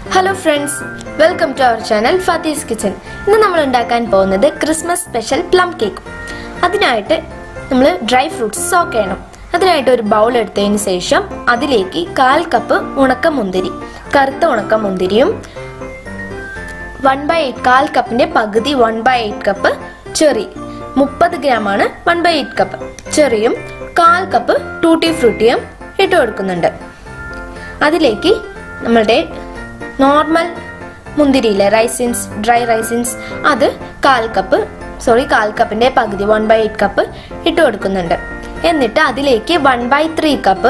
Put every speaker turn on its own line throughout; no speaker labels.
hello friends welcome to our channel Fathi's kitchen ഇന്ന് നമ്മൾ ഉണ്ടാക്കാൻ പോകുന്നത് ക്രിസ്മസ് സ്പെഷ്യൽ പ്ലം കേക്ക് അതിനായിട്ട് നമ്മൾ ഡ്രൈ ഫ്രൂട്ട്സ് സോക്ക് ചെയ്യണം അതിനായിട്ട് ഒരു ബൗൾ എടുത്തതിന് ശേഷം അതിലേക്ക് കാൽ കപ്പ് ഉണക്ക മുന്തിരി കറുത്ത ഉണക്ക മുന്തിരിയും വൺ ബൈ എയ്റ്റ് കാൽ കപ്പിന്റെ പകുതി one by eight cup cherry മുപ്പത് ഗ്രാം ആണ് വൺ ബൈ എയ്റ്റ് കപ്പ് ചെറിയും കാൽ കപ്പ് ടൂട്ടി ഫ്രൂട്ടിയും ഇട്ട് കൊടുക്കുന്നുണ്ട് അതിലേക്ക് നമ്മളുടെ നോർമൽ മുന്തിരിയിലെ റൈസിൻസ് ഡ്രൈ റൈസിൻസ് അത് കാൽ കപ്പ് സോറി കാൽ കപ്പിന്റെ പകുതി വൺ ബൈ എയ്റ്റ് കപ്പ് ഇട്ട് കൊടുക്കുന്നുണ്ട് എന്നിട്ട് അതിലേക്ക് one by three cup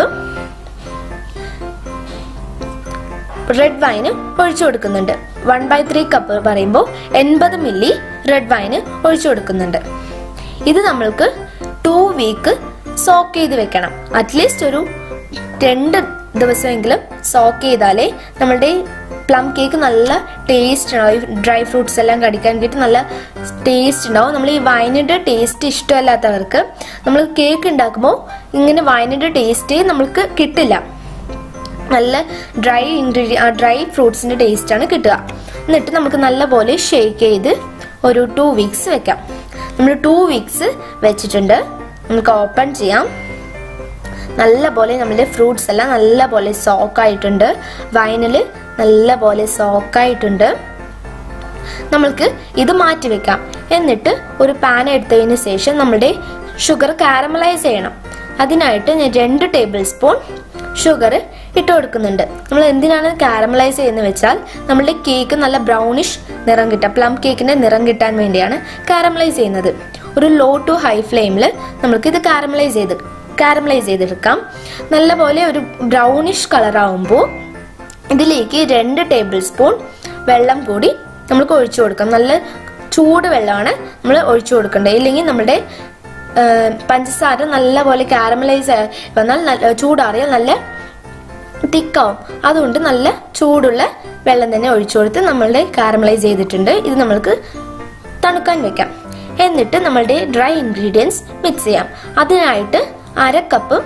red wine ഒഴിച്ചു കൊടുക്കുന്നുണ്ട് വൺ ബൈ ത്രീ കപ്പ് പറയുമ്പോൾ എൺപത് മില്ലി റെഡ് വൈന് ഒഴിച്ചു കൊടുക്കുന്നുണ്ട് ഇത് നമ്മൾക്ക് ടു വീക്ക് സോക്ക് ചെയ്ത് വെക്കണം അറ്റ്ലീസ്റ്റ് ഒരു രണ്ട് ദിവസമെങ്കിലും സോക്ക് ചെയ്താലേ നമ്മളുടെ പ്ലം കേക്ക് നല്ല ടേസ്റ്റ് ഉണ്ടാവും ഈ ഡ്രൈ ഫ്രൂട്ട്സ് എല്ലാം കടിക്കാൻ വേണ്ടിയിട്ട് നല്ല ടേസ്റ്റ് ഉണ്ടാവും നമ്മൾ ഈ വൈനിൻ്റെ ടേസ്റ്റ് ഇഷ്ടമല്ലാത്തവർക്ക് നമ്മൾ കേക്ക് ഉണ്ടാക്കുമ്പോൾ ഇങ്ങനെ വൈനിൻ്റെ ടേസ്റ്റ് നമ്മൾക്ക് കിട്ടില്ല നല്ല ഡ്രൈ ഇൻഗ്രീഡിയ ഡ്രൈ ഫ്രൂട്ട്സിന്റെ ടേസ്റ്റ് ആണ് കിട്ടുക എന്നിട്ട് നമുക്ക് നല്ലപോലെ ഷേക്ക് ചെയ്ത് ഒരു ടു വീക്സ് വെക്കാം നമ്മൾ ടു വീക്സ് വെച്ചിട്ടുണ്ട് നമുക്ക് ഓപ്പൺ ചെയ്യാം നല്ല പോലെ നമ്മുടെ ഫ്രൂട്ട്സ് എല്ലാം നല്ല പോലെ സോക്ക് ആയിട്ടുണ്ട് വൈനിൽ നല്ല പോലെ സോക്ക് ആയിട്ടുണ്ട് നമ്മൾക്ക് ഇത് മാറ്റി വെക്കാം എന്നിട്ട് ഒരു പാൻ എടുത്തതിന് ശേഷം നമ്മുടെ ഷുഗർ കാരമലൈസ് ചെയ്യണം അതിനായിട്ട് ഞാൻ രണ്ട് ടേബിൾ സ്പൂൺ ഷുഗർ ഇട്ട് കൊടുക്കുന്നുണ്ട് നമ്മൾ എന്തിനാണ് കാരമലൈസ് ചെയ്യുന്നത് വെച്ചാൽ നമ്മുടെ കേക്ക് നല്ല ബ്രൗണിഷ് നിറം കിട്ടാം പ്ലം കേക്കിന്റെ നിറം കിട്ടാൻ വേണ്ടിയാണ് കാരമലൈസ് ചെയ്യുന്നത് ഒരു ലോ ടു ഹൈ ഫ്ലെയിമിൽ നമുക്ക് ഇത് കാരമലൈസ് ചെയ്ത് കാരമലൈസ് ചെയ്തെടുക്കാം നല്ലപോലെ ഒരു ബ്രൗണിഷ് കളർ ആവുമ്പോൾ ഇതിലേക്ക് രണ്ട് ടേബിൾ സ്പൂൺ വെള്ളം കൂടി നമുക്ക് ഒഴിച്ചു കൊടുക്കാം നല്ല ചൂട് വെള്ളമാണ് നമ്മൾ ഒഴിച്ചു കൊടുക്കേണ്ടത് ഇല്ലെങ്കിൽ നമ്മുടെ പഞ്ചസാര നല്ലപോലെ കാരമലൈസ് വന്നാൽ നല്ല ചൂടാറിയാൽ നല്ല തിക്കാവും അതുകൊണ്ട് നല്ല ചൂടുള്ള വെള്ളം തന്നെ ഒഴിച്ചു കൊടുത്ത് നമ്മളുടെ കാരമലൈസ് ചെയ്തിട്ടുണ്ട് ഇത് നമ്മൾക്ക് തണുക്കാൻ വെക്കാം എന്നിട്ട് നമ്മളുടെ ഡ്രൈ ഇൻഗ്രീഡിയൻസ് മിക്സ് ചെയ്യാം അതിനായിട്ട് അര കപ്പ്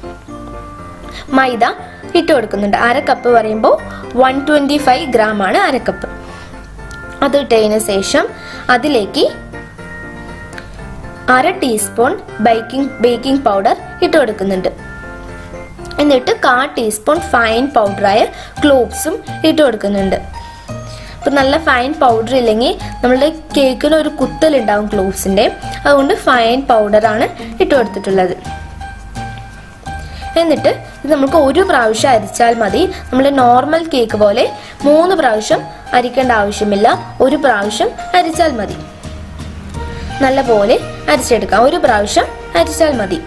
മൈദ ഇട്ട് കൊടുക്കുന്നുണ്ട് അര കപ്പ് പറയുമ്പോൾ വൺ ട്വൻറ്റി ഫൈവ് ഗ്രാം ആണ് അര കപ്പ് അത് ഇട്ടതിന് ശേഷം അതിലേക്ക് അര ടീസ്പൂൺ ബേക്കിംഗ് ബേക്കിംഗ് പൗഡർ ഇട്ട് കൊടുക്കുന്നുണ്ട് എന്നിട്ട് കാ ടീസ്പൂൺ ഫൈൻ പൗഡറായ ക്ലോബ്സും ഇട്ട് കൊടുക്കുന്നുണ്ട് ഇപ്പം നല്ല ഫൈൻ പൗഡർ ഇല്ലെങ്കിൽ നമ്മളുടെ കേക്കിന് ഒരു കുത്തലുണ്ടാവും ക്ലോബ്സിൻ്റെ അതുകൊണ്ട് ഫൈൻ പൗഡറാണ് ഇട്ട് കൊടുത്തിട്ടുള്ളത് എന്നിട്ട് ഇത് നമുക്ക് ഒരു പ്രാവശ്യം അരിച്ചാൽ മതി നമ്മൾ നോർമൽ കേക്ക് പോലെ മൂന്ന് പ്രാവശ്യം അരിക്കേണ്ട ആവശ്യമില്ല ഒരു പ്രാവശ്യം അരിച്ചാൽ മതി നല്ല പോലെ അരിച്ചെടുക്കാം ഒരു പ്രാവശ്യം അരിച്ചാൽ മതി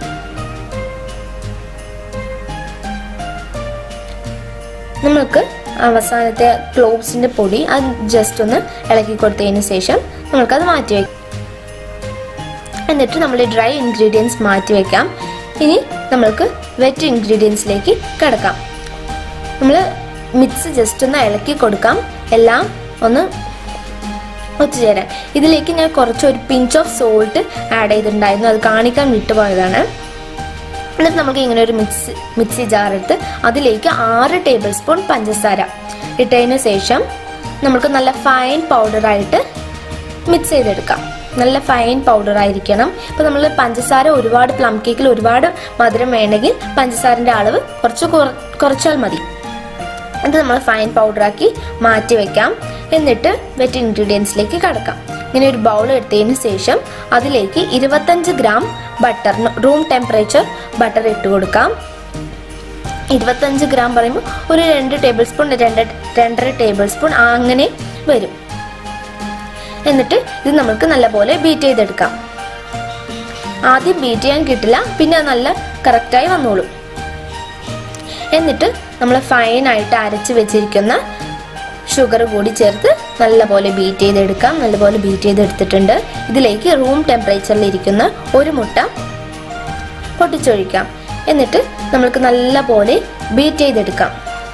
നമുക്ക് അവസാനത്തെ ക്ലോബ്സിന്റെ പൊടി അത് ജസ്റ്റ് ഒന്ന് ഇളക്കി കൊടുത്തതിന് ശേഷം നമുക്കത് മാറ്റി വയ്ക്കാം എന്നിട്ട് നമ്മൾ ഡ്രൈ ഇൻഗ്രീഡിയൻസ് മാറ്റി വെക്കാം ഇനി നമ്മൾക്ക് വെറ്റ് ഇൻഗ്രീഡിയൻസിലേക്ക് കിടക്കാം നമ്മൾ മിക്സ് ജസ്റ്റ് ഒന്ന് ഇളക്കി കൊടുക്കാം എല്ലാം ഒന്ന് ഒത്തുചേരാൻ ഇതിലേക്ക് ഞാൻ കുറച്ച് ഒരു പിഞ്ച് ഓഫ് സോൾട്ട് ആഡ് ചെയ്തിട്ടുണ്ടായിരുന്നു അത് കാണിക്കാൻ വിട്ടുപോയതാണ് എന്നിട്ട് നമുക്ക് ഇങ്ങനെ ഒരു മിക്സ് മിക്സി ജാർ എടുത്ത് അതിലേക്ക് ആറ് ടേബിൾ സ്പൂൺ പഞ്ചസാര ഇട്ടതിന് ശേഷം നമുക്ക് നല്ല ഫൈൻ പൗഡറായിട്ട് മിക്സ് ചെയ്തെടുക്കാം നല്ല ഫൈൻ പൗഡർ ആയിരിക്കണം ഇപ്പം നമ്മൾ പഞ്ചസാര ഒരുപാട് പ്ലം കേക്കിൽ ഒരുപാട് മധുരം വേണമെങ്കിൽ പഞ്ചസാരൻ്റെ അളവ് കുറച്ച് കുറച്ചാൽ മതി അത് നമ്മൾ ഫൈൻ പൗഡറാക്കി മാറ്റി വെക്കാം എന്നിട്ട് വെറ്റ് ഇൻഗ്രീഡിയൻസിലേക്ക് കടക്കാം ഇങ്ങനെ ഒരു ബൗൾ എടുത്തതിന് ശേഷം അതിലേക്ക് ഇരുപത്തഞ്ച് gram butter room temperature butter ഇട്ട് കൊടുക്കാം ഇരുപത്തഞ്ച് ഗ്രാം പറയുമ്പോൾ ഒരു രണ്ട് ടേബിൾ സ്പൂൺ രണ്ട് രണ്ടര ടേബിൾ സ്പൂൺ അങ്ങനെ വരും എന്നിട്ട് ഇത് നമുക്ക് നല്ലപോലെ ബീറ്റ് ചെയ്തെടുക്കാം ആദ്യം ബീറ്റ് ചെയ്യാൻ കിട്ടില്ല പിന്നെ നല്ല കറക്റ്റായി വന്നോളും എന്നിട്ട് നമ്മൾ ഫൈനായിട്ട് അരച്ച് വെച്ചിരിക്കുന്ന ഷുഗർ കൂടി ചേർത്ത് നല്ലപോലെ ബീറ്റ് ചെയ്തെടുക്കാം നല്ലപോലെ ബീറ്റ് ചെയ്തെടുത്തിട്ടുണ്ട് ഇതിലേക്ക് റൂം ടെമ്പറേച്ചറിൽ ഇരിക്കുന്ന ഒരു മുട്ട പൊട്ടിച്ചൊഴിക്കാം എന്നിട്ട് നമ്മൾക്ക് നല്ലപോലെ ബീറ്റ് ചെയ്തെടുക്കാം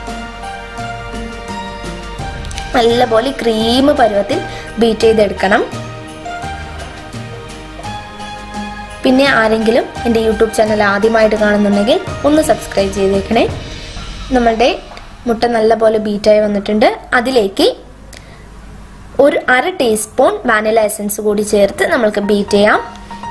നല്ലപോലെ ക്രീം പരുവത്തിൽ ബീറ്റ് ചെയ്തെടുക്കണം പിന്നെ ആരെങ്കിലും എൻ്റെ യൂട്യൂബ് ചാനൽ ആദ്യമായിട്ട് കാണുന്നുണ്ടെങ്കിൽ ഒന്ന് സബ്സ്ക്രൈബ് ചെയ്തേക്കണേ നമ്മളുടെ മുട്ട നല്ലപോലെ ബീറ്റായി വന്നിട്ടുണ്ട് അതിലേക്ക് ഒരു അര ടീസ്പൂൺ വാനില എസൻസ് കൂടി ചേർത്ത് നമ്മൾക്ക് ബീറ്റ് ചെയ്യാം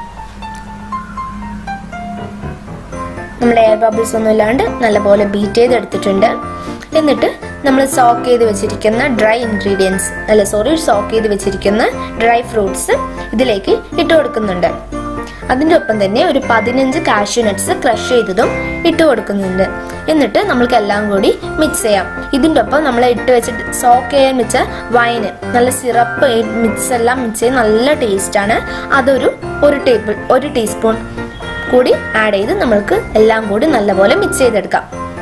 നമ്മുടെ എയർ ബബിൾസ് ഒന്നും ഇല്ലാണ്ട് നല്ലപോലെ ബീറ്റ് ചെയ്തെടുത്തിട്ടുണ്ട് എന്നിട്ട് നമ്മൾ സോക്ക് ചെയ്ത് വെച്ചിരിക്കുന്ന ഡ്രൈ ഇൻഗ്രീഡിയൻസ് അല്ല സോറി സോക്ക് ചെയ്ത് വെച്ചിരിക്കുന്ന ഡ്രൈ ഫ്രൂട്ട്സ് ഇതിലേക്ക് ഇട്ട് കൊടുക്കുന്നുണ്ട് അതിൻ്റെ ഒപ്പം തന്നെ ഒരു പതിനഞ്ച് കാഷ്യൂ നട്ട്സ് ക്രഷ് ചെയ്തതും ഇട്ട് കൊടുക്കുന്നുണ്ട് എന്നിട്ട് നമ്മൾക്ക് എല്ലാം കൂടി മിക്സ് ചെയ്യാം ഇതിൻ്റെ ഒപ്പം നമ്മൾ ഇട്ട് വെച്ചിട്ട് സോക്ക് ചെയ്യാൻ വെച്ച വൈന് നല്ല സിറപ്പ് മിക്സ് എല്ലാം മിക്സ് ചെയ്ത് നല്ല ടേസ്റ്റാണ് അതൊരു ഒരു ടേബിൾ ഒരു ടീസ്പൂൺ കൂടി ആഡ് ചെയ്ത് നമ്മൾക്ക് എല്ലാം കൂടി നല്ലപോലെ മിക്സ് ചെയ്തെടുക്കാം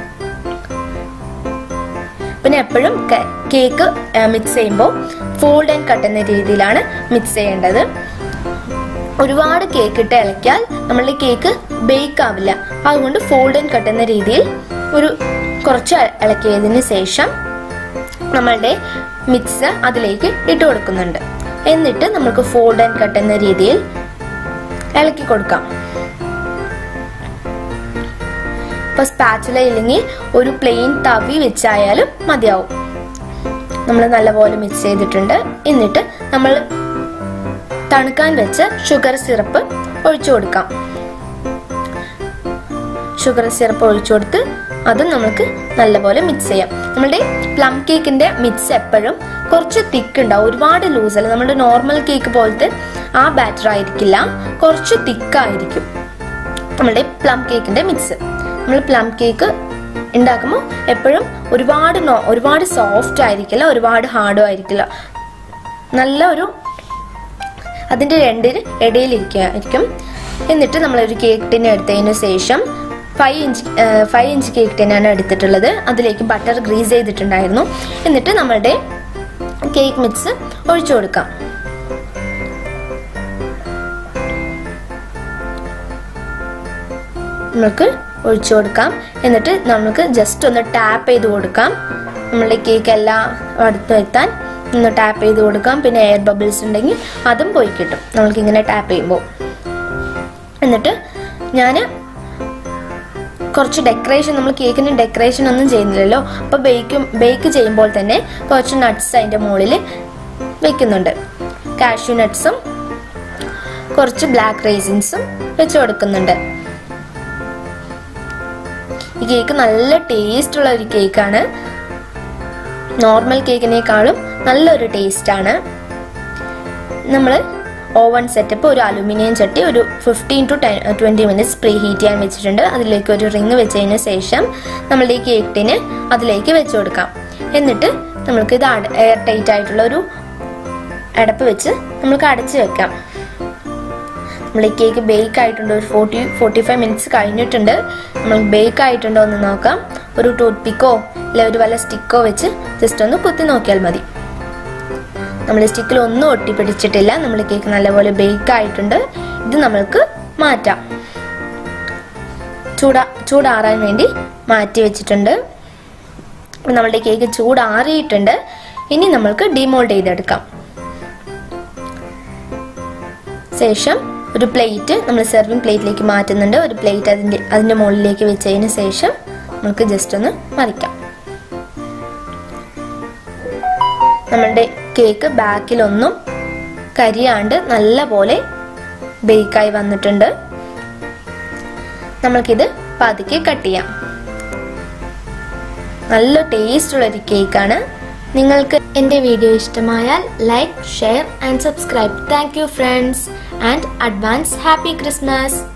പിന്നെ എപ്പോഴും കേക്ക് മിക്സ് ചെയ്യുമ്പോൾ ഫോൾഡ് ആൻഡ് കട്ട് എന്ന രീതിയിലാണ് മിക്സ് ചെയ്യേണ്ടത് ഒരുപാട് കേക്ക് ഇട്ട് ഇളക്കിയാൽ നമ്മളുടെ കേക്ക് ബേക്ക് ആവില്ല അതുകൊണ്ട് ഫോൾഡ് ആൻഡ് കട്ട് എന്ന രീതിയിൽ ഒരു കുറച്ച് ഇളക്കിയതിന് ശേഷം നമ്മളുടെ മിക്സ് അതിലേക്ക് ഇട്ട് കൊടുക്കുന്നുണ്ട് എന്നിട്ട് നമുക്ക് ഫോൾഡ് ആൻഡ് കട്ട് എന്ന രീതിയിൽ ഇളക്കി കൊടുക്കാം ഇപ്പൊ സ്പാച്ചുല ഇല്ലെങ്കിൽ ഒരു പ്ലെയിൻ തവി വെച്ചായാലും മതിയാവും നമ്മൾ നല്ലപോലെ മിക്സ് ചെയ്തിട്ടുണ്ട് എന്നിട്ട് നമ്മൾ തണുക്കാൻ വെച്ച ഷുഗർ സിറപ്പ് ഒഴിച്ചു കൊടുക്കാം ഷുഗർ സിറപ്പ് ഒഴിച്ചു കൊടുത്ത് അതും നമുക്ക് നല്ലപോലെ മിക്സ് ചെയ്യാം നമ്മുടെ പ്ലം കേക്കിന്റെ മിക്സ് എപ്പോഴും കുറച്ച് തിക്ക് ഉണ്ടാവും ഒരുപാട് ലൂസ് അല്ല നമ്മുടെ നോർമൽ കേക്ക് പോലത്തെ ആ ബാറ്റർ ആയിരിക്കില്ല കുറച്ച് തിക്കായിരിക്കും നമ്മുടെ പ്ലം കേക്കിന്റെ മിക്സ് നമ്മൾ പ്ലം കേക്ക് ഉണ്ടാക്കുമ്പോൾ എപ്പോഴും ഒരുപാട് നോ ഒരുപാട് സോഫ്റ്റ് ആയിരിക്കില്ല ഒരുപാട് ഹാർഡും ആയിരിക്കില്ല നല്ല ഒരു അതിൻ്റെ രണ്ടിന് ഇടയിലിരിക്കും എന്നിട്ട് നമ്മളൊരു കേക്ക് ടിൻ എടുത്തതിന് ശേഷം five inch five inch cake ടിന്നാണ് എടുത്തിട്ടുള്ളത് അതിലേക്ക് ബട്ടർ ഗ്രീസ് ചെയ്തിട്ടുണ്ടായിരുന്നു എന്നിട്ട് നമ്മളുടെ കേക്ക് മിക്സ് ഒഴിച്ചു കൊടുക്കാം നമുക്ക് ഒഴിച്ചു കൊടുക്കാം എന്നിട്ട് നമുക്ക് ജസ്റ്റ് ഒന്ന് ടാപ്പ് ചെയ്ത് കൊടുക്കാം നമ്മളുടെ കേക്ക് എല്ലാം അടുത്ത് എത്താൻ ഒന്ന് ടാപ്പ് ചെയ്ത് കൊടുക്കാം പിന്നെ എയർ ബബിൾസ് ഉണ്ടെങ്കിൽ അതും പോയി കിട്ടും നമ്മൾക്ക് ഇങ്ങനെ ടാപ്പ് ചെയ്യുമ്പോൾ എന്നിട്ട് ഞാൻ കുറച്ച് ഡെക്കറേഷൻ നമ്മൾ കേക്കിന് ഡെക്കറേഷൻ ഒന്നും ചെയ്യുന്നില്ലല്ലോ അപ്പോൾ ബേക്കും ബേക്ക് ചെയ്യുമ്പോൾ തന്നെ കുറച്ച് നട്ട്സ് അതിൻ്റെ മുകളിൽ വെക്കുന്നുണ്ട് കാഷ്യൂ നട്ട്സും കുറച്ച് ബ്ലാക്ക് റേസിൻസും വെച്ച് കൊടുക്കുന്നുണ്ട് ഈ കേക്ക് നല്ല ടേസ്റ്റ് ഉള്ള ഒരു കേക്കാണ് നോർമൽ കേക്കിനേക്കാളും നല്ലൊരു ടേസ്റ്റാണ് നമ്മൾ ഓവൻ സെറ്റപ്പ് ഒരു അലുമിനിയം ചട്ടി ഒരു fifteen to ten twenty minutes preheat ചെയ്യാൻ വെച്ചിട്ടുണ്ട് അതിലേക്ക് ഒരു റിങ് വെച്ചതിന് ശേഷം നമ്മളുടെ ഈ കേക്കിന് അതിലേക്ക് വെച്ച് കൊടുക്കാം എന്നിട്ട് നമ്മൾക്ക് ഇത് എയർ ടൈറ്റ് ആയിട്ടുള്ള ഒരു അടപ്പ് വെച്ച് നമുക്ക് അടച്ച് വെക്കാം നമ്മൾ ഈ കേക്ക് ബേക്ക് ആയിട്ടുണ്ട് ഒരു ഫോർട്ടി ഫോർട്ടി ഫൈവ് മിനിറ്റ്സ് കഴിഞ്ഞിട്ടുണ്ട് നമ്മൾ ബേക്ക് ആയിട്ടുണ്ടോ എന്ന് നോക്കാം ഒരു ടൂത്ത് പിക്കോ അല്ലെ ഒരു വല്ല സ്റ്റിക്കോ വെച്ച് ജസ്റ്റ് ഒന്ന് കുത്തി നോക്കിയാൽ മതി നമ്മൾ സ്റ്റിക്കിൽ ഒന്നും ഒട്ടിപ്പിടിച്ചിട്ടില്ല നമ്മൾ കേക്ക് നല്ലപോലെ ബേക്ക് ആയിട്ടുണ്ട് ഇത് നമ്മൾക്ക് മാറ്റാം ചൂടാ ചൂടാറാൻ വേണ്ടി മാറ്റി വെച്ചിട്ടുണ്ട് നമ്മളുടെ കേക്ക് ചൂടാറിയിട്ടുണ്ട് ഇനി നമ്മൾക്ക് ഡിമോൾഡ് ചെയ്തെടുക്കാം ശേഷം ഒരു പ്ലേറ്റ് നമ്മൾ സെർവിങ് പ്ലേറ്റിലേക്ക് മാറ്റുന്നുണ്ട് ഒരു പ്ലേറ്റ് അതിൻ്റെ അതിൻ്റെ മുകളിലേക്ക് വെച്ചതിന് ശേഷം നമുക്ക് ജസ്റ്റ് ഒന്ന് മറിക്കാം നമ്മളുടെ കേക്ക് ബാക്കിലൊന്നും കരിയാണ്ട് നല്ല പോലെ ബേക്കായി വന്നിട്ടുണ്ട് നമ്മൾക്കിത് പതുക്കെ കട്ട് ചെയ്യാം നല്ല ടേസ്റ്റ് ഉള്ള ഒരു കേക്കാണ് നിങ്ങൾക്ക് എൻ്റെ വീഡിയോ ഇഷ്ടമായാൽ like share and subscribe thank you friends and advance happy Christmas